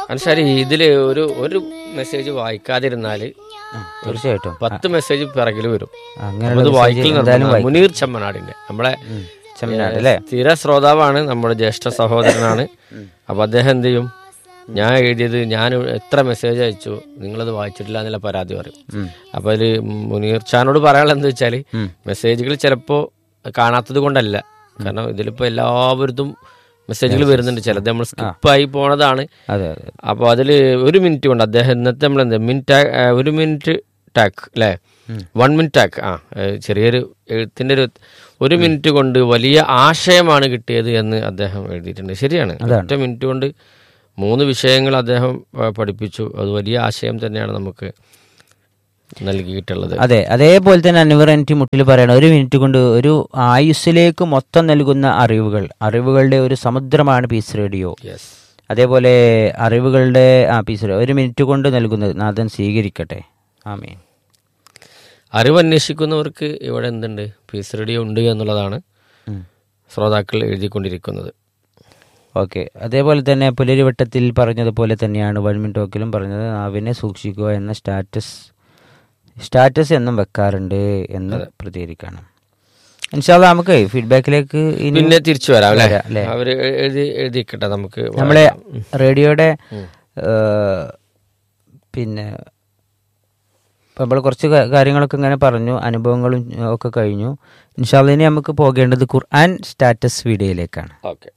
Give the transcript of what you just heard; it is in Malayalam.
അനുസാരി ഇതില് ഒരു ഒരു മെസ്സേജ് വായിക്കാതിരുന്നാല് തീർച്ചയായിട്ടും പത്ത് മെസ്സേജ് പിറകിൽ വരും അങ്ങനെയുള്ള അത് message വായിക്കൽ എന്തായാലും നിർബന്ധമാണ്. വായിക്കും. മുനീർ ചെമ്മനാടിന്റെ നമ്മളെ ചെമ്മനാട് അല്ലേ സ്ഥിര ശ്രോതാവാണ് നമ്മുടെ ജ്യേഷ്ഠ സഹോദരനാണ് അപ്പൊ അദ്ദേഹം എന്ത് ചെയ്യും ഞാൻ എഴുതിയത് ഞാൻ എത്ര മെസ്സേജ് അയച്ചു നിങ്ങളത് വായിച്ചിട്ടില്ല എന്നുള്ള പരാതി പറയും ഉം. അപ്പൊ അതില് മുനീർ ഖാനോട് പറയാനുള്ളത് എന്താ വെച്ചാല് ഉം. മെസ്സേജുകൾ ചിലപ്പോ കാണാത്തത് കൊണ്ടല്ല കാരണം ഇതിലിപ്പോ എല്ലാവരും മെസ്സേജുകൾ വരുന്നുണ്ട് ചിലത് നമ്മൾ സ്കിപ്പായി പോണതാണ് അതെ അതെ അപ്പോൾ അതിൽ ഒരു മിനിറ്റ് കൊണ്ട് അദ്ദേഹം ഇന്നത്തെ നമ്മൾ എന്ത് മിനിറ്റ് ഒരു മിനിറ്റ് ടാക്ക് അല്ലേ വൺ മിനിറ്റ് ടാക്ക് ആ ഏ, ചെറിയൊരു എഴുത്തിൻ്റെ ഒരു ഒരു മിനിറ്റ് കൊണ്ട് വലിയ ആശയമാണ് കിട്ടിയത് എന്ന് അദ്ദേഹം എഴുതിയിട്ടുണ്ട് ശരിയാണ് ഒറ്റ മിനിറ്റ് കൊണ്ട് മൂന്ന് വിഷയങ്ങൾ അദ്ദേഹം ആ, പഠിപ്പിച്ചു അത് വലിയ ആശയം തന്നെയാണ് നമുക്ക് നൽകിയിട്ടുള്ളത് അതെ അതേപോലെ തന്നെ അൻവർ എൻ ടി മുട്ടിൽ പറയണം ഒരു മിനിറ്റ് കൊണ്ട് ഒരു ആയുസ്സിലേക്ക് മൊത്തം നൽകുന്ന അറിവുകൾ അറിവുകളുടെ ഒരു സമുദ്രമാണ് പീസ് റേഡിയോ യെസ് അതേപോലെ അറിവുകളുടെ ആ പീസ് റേഡിയോ ഒരു മിനിറ്റ് കൊണ്ട് നൽകുന്നത് നാഥൻ സ്വീകരിക്കട്ടെ ആമീൻ അറിവ് അന്വേഷിക്കുന്നവർക്ക് ഇവിടെ എന്തുണ്ട് പീസ് റേഡിയോ ഉണ്ട് എന്നുള്ളതാണ് ഉം. ശ്രോതാക്കൾ എഴുതിക്കൊണ്ടിരിക്കുന്നത് ഓക്കെ അതേപോലെ തന്നെ പുലരിവട്ടത്തിൽ പറഞ്ഞതുപോലെ തന്നെയാണ് വൺമിൻ ടോക്കിലും പറഞ്ഞത് നാവിനെ സൂക്ഷിക്കുക എന്ന സ്റ്റാറ്റസ് സ്റ്റാറ്റസ് എന്നും വെക്കാറുണ്ട് എന്ന് പ്രതികരിക്കണം ഇൻഷാല്ല നമുക്ക് ഫീഡ്ബാക്കിലേക്ക് ഇനി പിന്നെ തിരിച്ചു വരാം അല്ലേ വരാം, അല്ലേ? അവര് എഴുതി എഴുതിക്കട്ടെ നമുക്ക് നമ്മളെ റേഡിയോയുടെ ഏഹ്, പിന്നെ നമ്മൾ കുറച്ച് കാ- കാര്യങ്ങളൊക്കെ ഇങ്ങനെ പറഞ്ഞു അനുഭവങ്ങളും ഒക്കെ കഴിഞ്ഞു ഇൻഷാല്ല ഇനി നമുക്ക് പോകേണ്ടത് ഖുർആൻ സ്റ്റാറ്റസ് വീഡിയോയിലേക്കാണ് ഓക്കെ